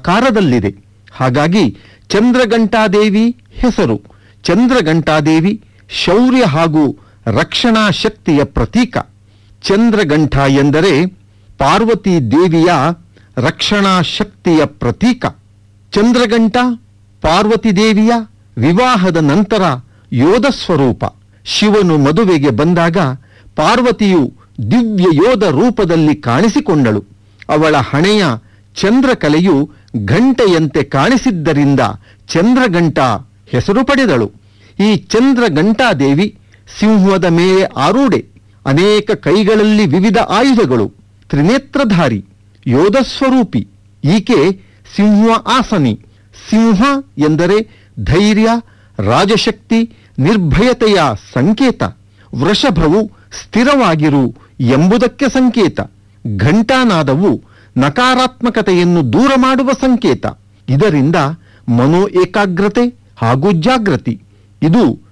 ಆಕಾರದಲ್ಲಿದೆ ಹಾಗಾಗಿ ಚಂದ್ರಘಂಟಾದೇವಿ ಹೆಸರು ಚಂದ್ರಘಂಟಾದೇವಿ ಶೌರ್ಯ ಹಾಗೂ ರಕ್ಷಣಾ ಶಕ್ತಿಯ ಪ್ರತೀಕ ಚಂದ್ರಘಂಟ ಎಂದರೆ ಪಾರ್ವತಿ ದೇವಿಯ ರಕ್ಷಣಾ ಶಕ್ತಿಯ ಪ್ರತೀಕ ಚಂದ್ರಘಂಟ ಪಾರ್ವತಿ ದೇವಿಯ ವಿವಾಹದ ನಂತರ ಯೋಧ ಸ್ವರೂಪ ಶಿವನು ಮದುವೆಗೆ ಬಂದಾಗ ಪಾರ್ವತಿಯು ದಿವ್ಯ ಯೋಧ ರೂಪದಲ್ಲಿ ಕಾಣಿಸಿಕೊಂಡಳು ಅವಳ ಹಣೆಯ ಚಂದ್ರಕಲೆಯು ಘಂಟೆಯಂತೆ ಕಾಣಿಸಿದ್ದರಿಂದ ಚಂದ್ರಘಂಟ ಹೆಸರು ಪಡೆದಳು ಈ ಚಂದ್ರಘಂಟಾದೇವಿ ಸಿಂಹದ ಮೇಲೆ ಆರೂಢೆ ಅನೇಕ ಕೈಗಳಲ್ಲಿ ವಿವಿಧ ಆಯುಧಗಳು ತ್ರಿನೇತ್ರಧಾರಿ ಯೋಧ ಸ್ವರೂಪಿ ಈಕೆ ಸಿಂಹ ಆಸನಿ ಸಿಂಹ ಎಂದರೆ ಧೈರ್ಯ ರಾಜಶಕ್ತಿ ನಿರ್ಭಯತೆಯ ಸಂಕೇತ ವೃಷಭವು ಸ್ಥಿರವಾಗಿರು ಎಂಬುದಕ್ಕೆ ಸಂಕೇತ ಘಂಟಾನಾದವು ನಕಾರಾತ್ಮಕತೆಯನ್ನು ದೂರ ಮಾಡುವ ಸಂಕೇತ ಇದರಿಂದ ಮನೋ ಏಕಾಗ್ರತೆ ಹಾಗೂ ಜಾಗೃತಿ ಇದು